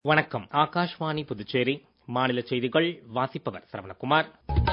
வணக்கம் ஆகாஷ்வாணி புதுச்சேரி மாநில செய்திகள் வாசிப்பவர் சரவணகுமார்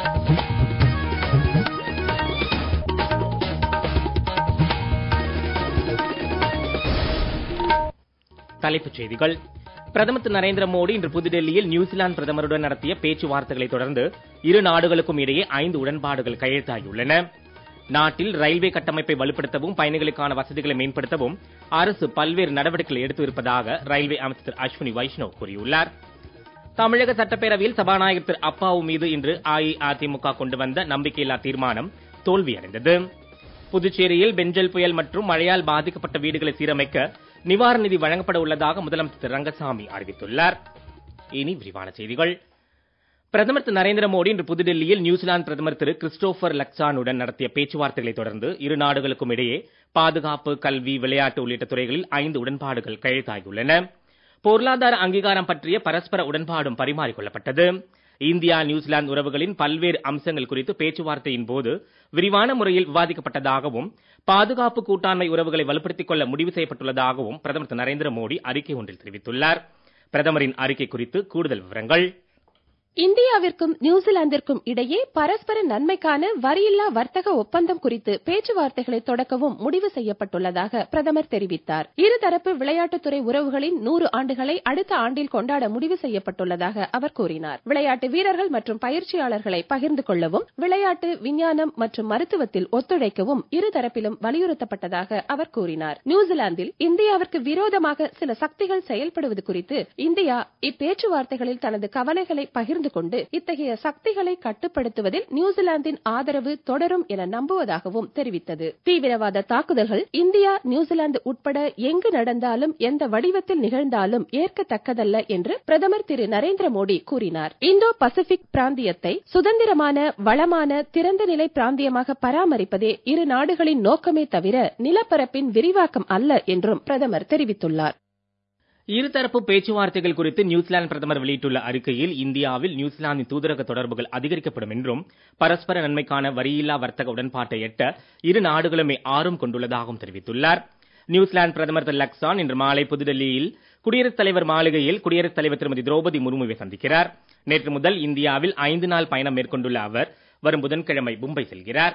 தலைப்புச் செய்திகள் பிரதமர் திரு நரேந்திர மோடி இன்று புதுடெல்லியில் நியூசிலாந்து பிரதமருடன் நடத்திய பேச்சுவார்த்தைகளை தொடர்ந்து இரு நாடுகளுக்கும் இடையே ஐந்து உடன்பாடுகள் கையெழுத்தாகியுள்ளன நாட்டில் ரயில்வே கட்டமைப்பை வலுப்படுத்தவும் பயணிகளுக்கான வசதிகளை மேம்படுத்தவும் அரசு பல்வேறு நடவடிக்கைகளை எடுத்து இருப்பதாக ரயில்வே அமைச்சர் திரு அஸ்வினி வைஷ்ணவ் கூறியுள்ளார் தமிழக சட்டப்பேரவையில் சபாநாயகர் திரு அப்பாவு மீது இன்று அஇஅதிமுக கொண்டு வந்த நம்பிக்கையில்லா தீர்மானம் தோல்வியடைந்தது புதுச்சேரியில் பெஞ்சல் புயல் மற்றும் மழையால் பாதிக்கப்பட்ட வீடுகளை சீரமைக்க நிவாரண நிதி வழங்கப்பட உள்ளதாக முதலமைச்சர் திரு ரங்கசாமி அறிவித்துள்ளார் இனி விரிவான செய்திகள் பிரதமர் திரு நரேந்திர மோடி இன்று புதுடெல்லியில் நியூசிலாந்து பிரதமர் திரு கிறிஸ்டோபர் லக்சானுடன் நடத்திய பேச்சுவார்த்தைகளை தொடர்ந்து இரு நாடுகளுக்கும் இடையே பாதுகாப்பு கல்வி விளையாட்டு உள்ளிட்ட துறைகளில் ஐந்து உடன்பாடுகள் கையெழுத்தாகியுள்ளன பொருளாதார அங்கீகாரம் பற்றிய பரஸ்பர உடன்பாடும் பரிமாறிக்கொள்ளப்பட்டது இந்தியா நியூசிலாந்து உறவுகளின் பல்வேறு அம்சங்கள் குறித்து பேச்சுவார்த்தையின் போது விரிவான முறையில் விவாதிக்கப்பட்டதாகவும் பாதுகாப்பு கூட்டாண்மை உறவுகளை வலுப்படுத்திக் கொள்ள முடிவு செய்யப்பட்டுள்ளதாகவும் பிரதமர் திரு நரேந்திர மோடி அறிக்கை ஒன்றில் தெரிவித்துள்ளார் பிரதமரின் அறிக்கை குறித்து கூடுதல் விவரங்கள் இந்தியாவிற்கும் நியூசிலாந்திற்கும் இடையே பரஸ்பர நன்மைக்கான வரியில்லா வர்த்தக ஒப்பந்தம் குறித்து பேச்சுவார்த்தைகளை தொடக்கவும் முடிவு செய்யப்பட்டுள்ளதாக பிரதமர் தெரிவித்தார் இருதரப்பு விளையாட்டுத்துறை உறவுகளின் நூறு ஆண்டுகளை அடுத்த ஆண்டில் கொண்டாட முடிவு செய்யப்பட்டுள்ளதாக அவர் கூறினார் விளையாட்டு வீரர்கள் மற்றும் பயிற்சியாளர்களை பகிர்ந்து கொள்ளவும் விளையாட்டு விஞ்ஞானம் மற்றும் மருத்துவத்தில் ஒத்துழைக்கவும் இருதரப்பிலும் வலியுறுத்தப்பட்டதாக அவர் கூறினார் நியூசிலாந்தில் இந்தியாவிற்கு விரோதமாக சில சக்திகள் செயல்படுவது குறித்து இந்தியா இப்பேச்சுவார்த்தைகளில் தனது கவலைகளை பகிர்ந்து கொண்டு இத்தகைய சக்திகளை கட்டுப்படுத்துவதில் நியூசிலாந்தின் ஆதரவு தொடரும் என நம்புவதாகவும் தெரிவித்தது தீவிரவாத தாக்குதல்கள் இந்தியா நியூசிலாந்து உட்பட எங்கு நடந்தாலும் எந்த வடிவத்தில் நிகழ்ந்தாலும் ஏற்கத்தக்கதல்ல என்று பிரதமர் திரு நரேந்திர மோடி கூறினார் இந்தோ பசிபிக் பிராந்தியத்தை சுதந்திரமான வளமான திறந்த நிலை பிராந்தியமாக பராமரிப்பதே இரு நாடுகளின் நோக்கமே தவிர நிலப்பரப்பின் விரிவாக்கம் அல்ல என்றும் பிரதமர் தெரிவித்துள்ளார் இருதரப்பு பேச்சுவார்த்தைகள் குறித்து நியூசிலாந்து பிரதமர் வெளியிட்டுள்ள அறிக்கையில் இந்தியாவில் நியூசிலாந்தின் தூதரக தொடர்புகள் அதிகரிக்கப்படும் என்றும் பரஸ்பர நன்மைக்கான வரியில்லா வர்த்தக உடன்பாட்டை எட்ட இரு நாடுகளுமே ஆர்வம் கொண்டுள்ளதாகவும் தெரிவித்துள்ளார் நியூசிலாந்து பிரதமர் திரு லக்சான் இன்று மாலை புதுடெல்லியில் குடியரசுத் தலைவர் மாளிகையில் குடியரசுத் தலைவர் திருமதி திரௌபதி முர்முவை சந்திக்கிறார் நேற்று முதல் இந்தியாவில் ஐந்து நாள் பயணம் மேற்கொண்டுள்ள அவர் வரும் புதன்கிழமை மும்பை செல்கிறார்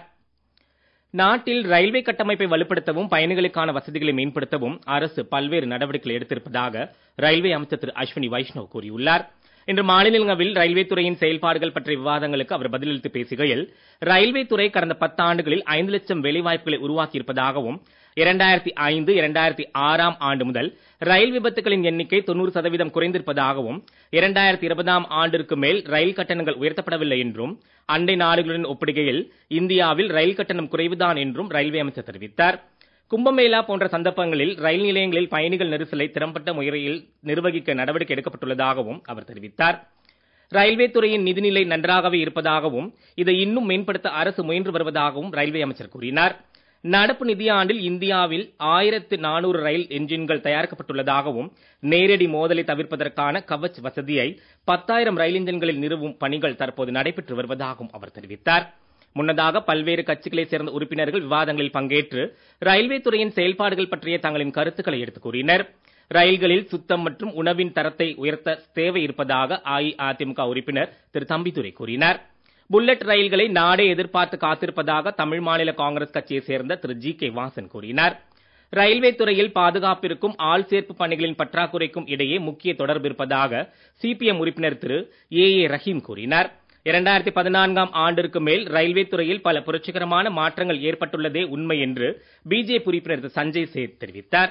நாட்டில் ரயில்வே கட்டமைப்பை வலுப்படுத்தவும் பயணிகளுக்கான வசதிகளை மேம்படுத்தவும் அரசு பல்வேறு நடவடிக்கைகளை எடுத்திருப்பதாக ரயில்வே அமைச்சர் திரு அஸ்வினி வைஷ்ணவ் கூறியுள்ளார் இன்று மாநிலங்களவில் ரயில்வே துறையின் செயல்பாடுகள் பற்றிய விவாதங்களுக்கு அவர் பதிலளித்து பேசுகையில் ரயில்வே துறை கடந்த பத்தாண்டுகளில் ஐந்து லட்சம் வேலைவாய்ப்புகளை உருவாக்கியிருப்பதாகவும் இரண்டாயிரத்தி ஐந்து இரண்டாயிரத்தி ஆறாம் ஆண்டு முதல் ரயில் விபத்துகளின் எண்ணிக்கை தொண்ணூறு சதவீதம் குறைந்திருப்பதாகவும் இரண்டாயிரத்தி இருபதாம் ஆண்டிற்கு மேல் ரயில் கட்டணங்கள் உயர்த்தப்படவில்லை என்றும் அண்டை நாடுகளுடன் ஒப்பிடுகையில் இந்தியாவில் ரயில் கட்டணம் குறைவுதான் என்றும் ரயில்வே அமைச்சர் தெரிவித்தார் கும்பமேளா போன்ற சந்தர்ப்பங்களில் ரயில் நிலையங்களில் பயணிகள் நெரிசலை திறம்பட்ட முறையில் நிர்வகிக்க நடவடிக்கை எடுக்கப்பட்டுள்ளதாகவும் அவர் தெரிவித்தார் ரயில்வே துறையின் நிதிநிலை நன்றாகவே இருப்பதாகவும் இதை இன்னும் மேம்படுத்த அரசு முயன்று வருவதாகவும் ரயில்வே அமைச்சர் கூறினார் நடப்பு நிதியாண்டில் இந்தியாவில் ஆயிரத்து நானூறு ரயில் என்ஜின்கள் தயாரிக்கப்பட்டுள்ளதாகவும் நேரடி மோதலை தவிர்ப்பதற்கான கவச் வசதியை பத்தாயிரம் ரயில் என்ஜின்களில் நிறுவும் பணிகள் தற்போது நடைபெற்று வருவதாகவும் அவர் தெரிவித்தார் முன்னதாக பல்வேறு கட்சிகளைச் சேர்ந்த உறுப்பினர்கள் விவாதங்களில் பங்கேற்று ரயில்வே துறையின் செயல்பாடுகள் பற்றிய தங்களின் கருத்துக்களை எடுத்துக் கூறினர் ரயில்களில் சுத்தம் மற்றும் உணவின் தரத்தை உயர்த்த தேவை இருப்பதாக அஇஅதிமுக உறுப்பினர் திரு தம்பிதுரை கூறினார் புல்லட் ரயில்களை நாடே எதிர்பார்த்து காத்திருப்பதாக தமிழ் மாநில காங்கிரஸ் கட்சியைச் சேர்ந்த திரு ஜி கே வாசன் கூறினார் ரயில்வே துறையில் பாதுகாப்பிற்கும் ஆள் சேர்ப்பு பணிகளின் பற்றாக்குறைக்கும் இடையே முக்கிய தொடர்பு இருப்பதாக சிபிஎம் உறுப்பினர் திரு ஏ ஏ ரஹீம் கூறினார் இரண்டாயிரத்தி பதினான்காம் ஆண்டிற்கு மேல் ரயில்வே துறையில் பல புரட்சிகரமான மாற்றங்கள் ஏற்பட்டுள்ளதே உண்மை என்று பிஜேபி உறுப்பினர் திரு சஞ்சய் சேத் தெரிவித்தார்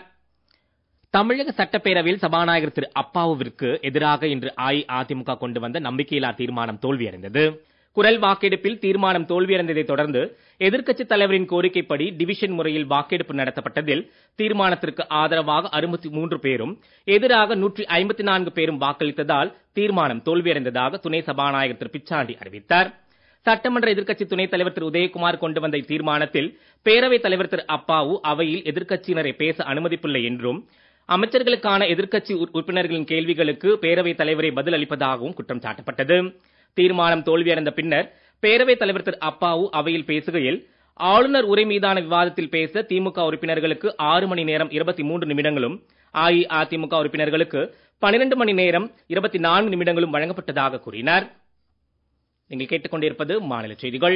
தமிழக சட்டப்பேரவையில் சபாநாயகர் திரு அப்பாவுவிற்கு எதிராக இன்று அஇஅதிமுக கொண்டு வந்த நம்பிக்கையில்லா தீர்மானம் தோல்வியடைந்தது குரல் வாக்கெடுப்பில் தீர்மானம் தோல்வியடைந்ததை தொடர்ந்து எதிர்க்கட்சித் தலைவரின் கோரிக்கைப்படி டிவிஷன் முறையில் வாக்கெடுப்பு நடத்தப்பட்டதில் தீர்மானத்திற்கு ஆதரவாக அறுபத்தி மூன்று பேரும் எதிராக நூற்றி ஐம்பத்தி நான்கு பேரும் வாக்களித்ததால் தீர்மானம் தோல்வியடைந்ததாக துணை சபாநாயகர் திரு பிச்சாண்டி அறிவித்தார் சட்டமன்ற எதிர்க்கட்சி துணைத் தலைவர் திரு உதயகுமார் கொண்டு வந்த தீர்மானத்தில் பேரவைத் தலைவர் திரு அப்பாவு அவையில் எதிர்க்கட்சியினரை பேச அனுமதிப்பில்லை என்றும் அமைச்சர்களுக்கான எதிர்க்கட்சி உறுப்பினர்களின் கேள்விகளுக்கு பேரவைத் தலைவரே பதில் அளிப்பதாகவும் குற்றம் சாட்டப்பட்டது தீர்மானம் தோல்வியடைந்த பின்னர் பேரவைத் தலைவர் திரு அப்பாவு அவையில் பேசுகையில் ஆளுநர் உரை மீதான விவாதத்தில் பேச திமுக உறுப்பினர்களுக்கு ஆறு மணி நேரம் இருபத்தி மூன்று நிமிடங்களும் அஇஅதிமுக உறுப்பினர்களுக்கு பனிரெண்டு மணி நேரம் இருபத்தி நான்கு நிமிடங்களும் வழங்கப்பட்டதாக கூறினார் நீங்கள் கேட்டுக்கொண்டிருப்பது மாநில செய்திகள்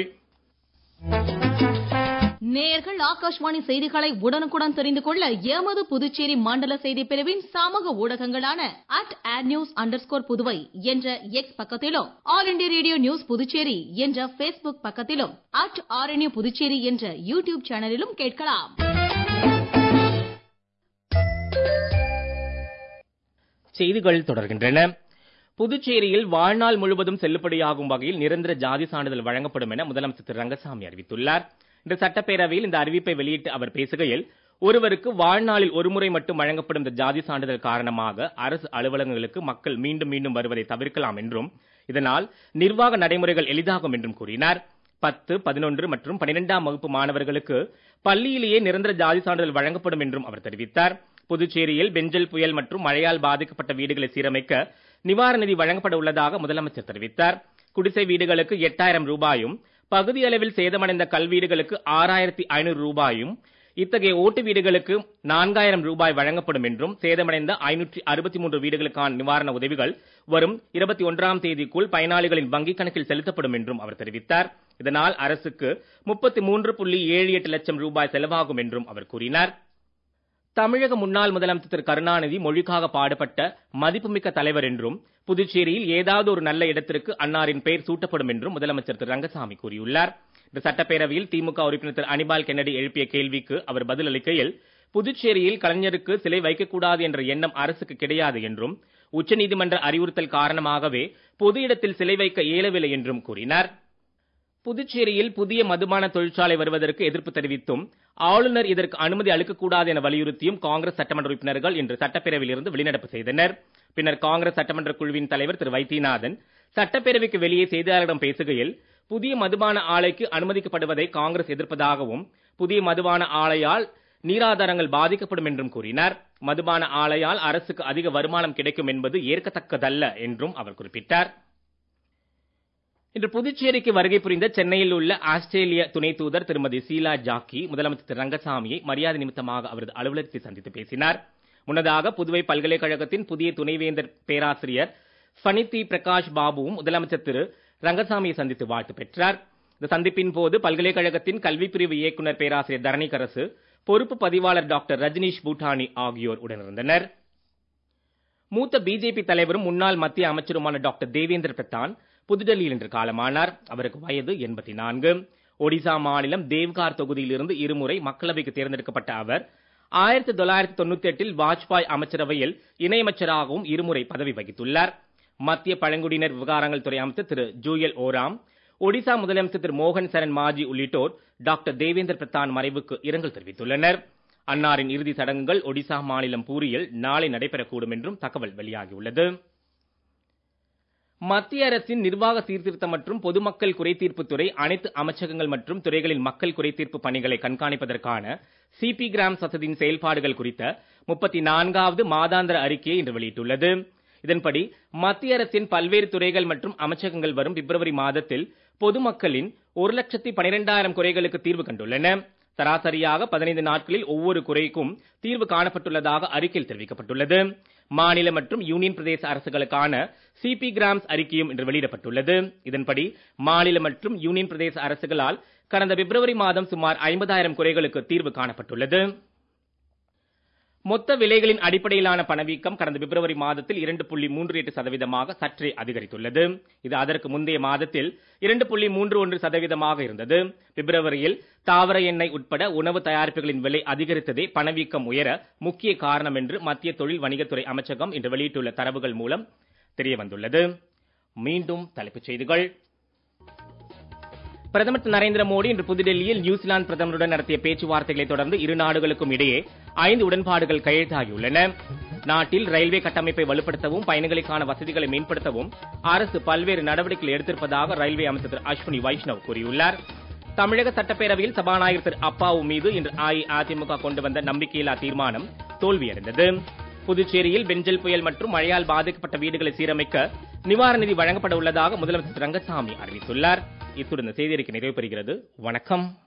நேயர்கள் ஆகாஷ்வாணி செய்திகளை உடனுக்குடன் தெரிந்து கொள்ள எமது புதுச்சேரி மண்டல செய்தி பிரிவின் சமூக ஊடகங்களான அட் ஆட் நியூஸ் அண்டர் புதுவை என்ற எக்ஸ் பக்கத்திலும் All India Radio news Puducherry என்ற பேஸ்புக் பக்கத்திலும் அட் ஆர்என்யூ புதுச்சேரி என்ற யூடியூப் சேனலிலும் கேட்கலாம் செய்திகள் தொடர்கின்றன புதுச்சேரியில் வாழ்நாள் முழுவதும் செல்லுபடியாகும் வகையில் நிரந்தர ஜாதி சான்றிதழ் வழங்கப்படும் என முதலமைச்சர் திரு ரங்கசாமி அறிவித்துள்ளார் இன்று சட்டப்பேரவையில் இந்த அறிவிப்பை வெளியிட்டு அவர் பேசுகையில் ஒருவருக்கு வாழ்நாளில் ஒருமுறை மட்டும் வழங்கப்படும் இந்த ஜாதி சான்றிதழ் காரணமாக அரசு அலுவலகங்களுக்கு மக்கள் மீண்டும் மீண்டும் வருவதை தவிர்க்கலாம் என்றும் இதனால் நிர்வாக நடைமுறைகள் எளிதாகும் என்றும் கூறினார் பத்து பதினொன்று மற்றும் பனிரெண்டாம் வகுப்பு மாணவர்களுக்கு பள்ளியிலேயே நிரந்தர ஜாதி சான்றிதழ் வழங்கப்படும் என்றும் அவர் தெரிவித்தார் புதுச்சேரியில் பெஞ்சல் புயல் மற்றும் மழையால் பாதிக்கப்பட்ட வீடுகளை சீரமைக்க நிவாரண நிதி வழங்கப்பட உள்ளதாக முதலமைச்சர் தெரிவித்தார் குடிசை வீடுகளுக்கு எட்டாயிரம் ரூபாயும் பகுதி அளவில் சேதமடைந்த கல்வீடுகளுக்கு ஆறாயிரத்தி ஐநூறு ரூபாயும் இத்தகைய ஓட்டு வீடுகளுக்கு நான்காயிரம் ரூபாய் வழங்கப்படும் என்றும் சேதமடைந்த ஐநூற்றி அறுபத்தி மூன்று வீடுகளுக்கான நிவாரண உதவிகள் வரும் இருபத்தி ஒன்றாம் தேதிக்குள் பயனாளிகளின் வங்கிக் கணக்கில் செலுத்தப்படும் என்றும் அவர் தெரிவித்தார் இதனால் அரசுக்கு முப்பத்தி மூன்று புள்ளி ஏழு எட்டு லட்சம் ரூபாய் செலவாகும் என்றும் அவர் கூறினார் தமிழக முன்னாள் முதலமைச்சர் திரு கருணாநிதி மொழிக்காக பாடுபட்ட மதிப்புமிக்க தலைவர் என்றும் புதுச்சேரியில் ஏதாவது ஒரு நல்ல இடத்திற்கு அன்னாரின் பெயர் சூட்டப்படும் என்றும் முதலமைச்சர் திரு ரங்கசாமி கூறியுள்ளார் இந்த சட்டப்பேரவையில் திமுக உறுப்பினர் திரு அனிபால் கென்னடி எழுப்பிய கேள்விக்கு அவர் பதில் அளிக்கையில் புதுச்சேரியில் கலைஞருக்கு சிலை வைக்கக்கூடாது என்ற எண்ணம் அரசுக்கு கிடையாது என்றும் உச்சநீதிமன்ற அறிவுறுத்தல் காரணமாகவே பொது இடத்தில் சிலை வைக்க இயலவில்லை என்றும் கூறினார் புதுச்சேரியில் புதிய மதுபான தொழிற்சாலை வருவதற்கு எதிர்ப்பு தெரிவித்தும் ஆளுநர் இதற்கு அனுமதி அளிக்கக்கூடாது என வலியுறுத்தியும் காங்கிரஸ் சட்டமன்ற உறுப்பினர்கள் இன்று சட்டப்பேரவையில் இருந்து வெளிநடப்பு செய்தனர் பின்னர் காங்கிரஸ் சட்டமன்ற குழுவின் தலைவர் திரு வைத்தியநாதன் சட்டப்பேரவைக்கு வெளியே செய்தியாளர்களிடம் பேசுகையில் புதிய மதுபான ஆலைக்கு அனுமதிக்கப்படுவதை காங்கிரஸ் எதிர்ப்பதாகவும் புதிய மதுபான ஆலையால் நீராதாரங்கள் பாதிக்கப்படும் என்றும் கூறினார் மதுபான ஆலையால் அரசுக்கு அதிக வருமானம் கிடைக்கும் என்பது ஏற்கத்தக்கதல்ல என்றும் அவர் குறிப்பிட்டார் இன்று புதுச்சேரிக்கு வருகை புரிந்த சென்னையில் உள்ள ஆஸ்திரேலிய துணை தூதர் திருமதி சீலா ஜாக்கி முதலமைச்சர் திரு ரங்கசாமியை மரியாதை நிமித்தமாக அவரது அலுவலகத்தில் சந்தித்து பேசினார் முன்னதாக புதுவை பல்கலைக்கழகத்தின் புதிய துணைவேந்தர் பேராசிரியர் ஃபனிதி பிரகாஷ் பாபுவும் முதலமைச்சர் திரு ரங்கசாமியை சந்தித்து வாழ்த்து பெற்றார் இந்த சந்திப்பின் போது பல்கலைக்கழகத்தின் கல்வி பிரிவு இயக்குனர் பேராசிரியர் தரணிகரசு பொறுப்பு பதிவாளர் டாக்டர் ரஜினீஷ் பூட்டானி ஆகியோர் உடனிருந்தனர் மூத்த பிஜேபி தலைவரும் முன்னாள் மத்திய அமைச்சருமான டாக்டர் தேவேந்திர பிரதான் புதுடெல்லியில் இன்று காலமானார் அவருக்கு வயது எண்பத்தி நான்கு ஒடிசா மாநிலம் தேவ்கார் தொகுதியிலிருந்து இருமுறை மக்களவைக்கு தேர்ந்தெடுக்கப்பட்ட அவர் ஆயிரத்தி தொள்ளாயிரத்தி தொண்ணூத்தி எட்டில் வாஜ்பாய் அமைச்சரவையில் இணையமைச்சராகவும் இருமுறை பதவி வகித்துள்ளார் மத்திய பழங்குடியினர் விவகாரங்கள் துறை அமைச்சர் திரு ஜூயல் ஓராம் ஒடிசா முதலமைச்சர் திரு மோகன் சரண் மாஜி உள்ளிட்டோர் டாக்டர் தேவேந்திர பிரதான் மறைவுக்கு இரங்கல் தெரிவித்துள்ளனர் அன்னாரின் இறுதி சடங்குகள் ஒடிசா மாநிலம் பூரியில் நாளை நடைபெறக்கூடும் என்றும் தகவல் வெளியாகியுள்ளது மத்திய அரசின் நிர்வாக சீர்திருத்தம் மற்றும் பொதுமக்கள் குறைதீர்ப்புத் துறை அனைத்து அமைச்சகங்கள் மற்றும் துறைகளின் மக்கள் குறைதீர்ப்பு பணிகளை கண்காணிப்பதற்கான சிபி கிராம் வசதியின் செயல்பாடுகள் குறித்த முப்பத்தி நான்காவது மாதாந்திர அறிக்கையை இன்று வெளியிட்டுள்ளது இதன்படி மத்திய அரசின் பல்வேறு துறைகள் மற்றும் அமைச்சகங்கள் வரும் பிப்ரவரி மாதத்தில் பொதுமக்களின் ஒரு லட்சத்தி பனிரெண்டாயிரம் குறைகளுக்கு தீர்வு கண்டுள்ளன சராசரியாக பதினைந்து நாட்களில் ஒவ்வொரு குறைக்கும் தீர்வு காணப்பட்டுள்ளதாக அறிக்கையில் தெரிவிக்கப்பட்டுள்ளது மாநில மற்றும் யூனியன் பிரதேச அரசுகளுக்கான சிபி கிராம்ஸ் அறிக்கையும் இன்று வெளியிடப்பட்டுள்ளது இதன்படி மாநில மற்றும் யூனியன் பிரதேச அரசுகளால் கடந்த பிப்ரவரி மாதம் சுமார் ஐம்பதாயிரம் குறைகளுக்கு தீர்வு காணப்பட்டுள்ளது மொத்த விலைகளின் அடிப்படையிலான பணவீக்கம் கடந்த பிப்ரவரி மாதத்தில் இரண்டு புள்ளி மூன்று எட்டு சதவீதமாக சற்றே அதிகரித்துள்ளது இது அதற்கு முந்தைய மாதத்தில் இரண்டு புள்ளி மூன்று ஒன்று சதவீதமாக இருந்தது பிப்ரவரியில் தாவர எண்ணெய் உட்பட உணவு தயாரிப்புகளின் விலை அதிகரித்ததே பணவீக்கம் உயர முக்கிய காரணம் என்று மத்திய தொழில் வணிகத்துறை அமைச்சகம் இன்று வெளியிட்டுள்ள தரவுகள் மூலம் தெரிய வந்துள்ளது மீண்டும் தலைப்புச் செய்திகள் பிரதமர் திரு நரேந்திர மோடி இன்று புதுடெல்லியில் நியூசிலாந்து பிரதமருடன் நடத்திய பேச்சுவார்த்தைகளை தொடர்ந்து இரு நாடுகளுக்கும் இடையே ஐந்து உடன்பாடுகள் கையெழுத்தாகியுள்ளன நாட்டில் ரயில்வே கட்டமைப்பை வலுப்படுத்தவும் பயணிகளுக்கான வசதிகளை மேம்படுத்தவும் அரசு பல்வேறு நடவடிக்கைகள் எடுத்திருப்பதாக ரயில்வே அமைச்சர் திரு அஸ்வினி வைஷ்ணவ் கூறியுள்ளார் தமிழக சட்டப்பேரவையில் சபாநாயகர் திரு அப்பாவு மீது இன்று அஇஅதிமுக கொண்டு வந்த நம்பிக்கையில்லா தீர்மானம் தோல்வியடைந்தது புதுச்சேரியில் பெஞ்சல் புயல் மற்றும் மழையால் பாதிக்கப்பட்ட வீடுகளை சீரமைக்க நிவாரண நிதி வழங்கப்பட உள்ளதாக முதலமைச்சர் திரு ரங்கசாமி அறிவித்துள்ளார் இத்துடன் இந்த செய்தியறிக்கை நிறைவு பெறுகிறது வணக்கம்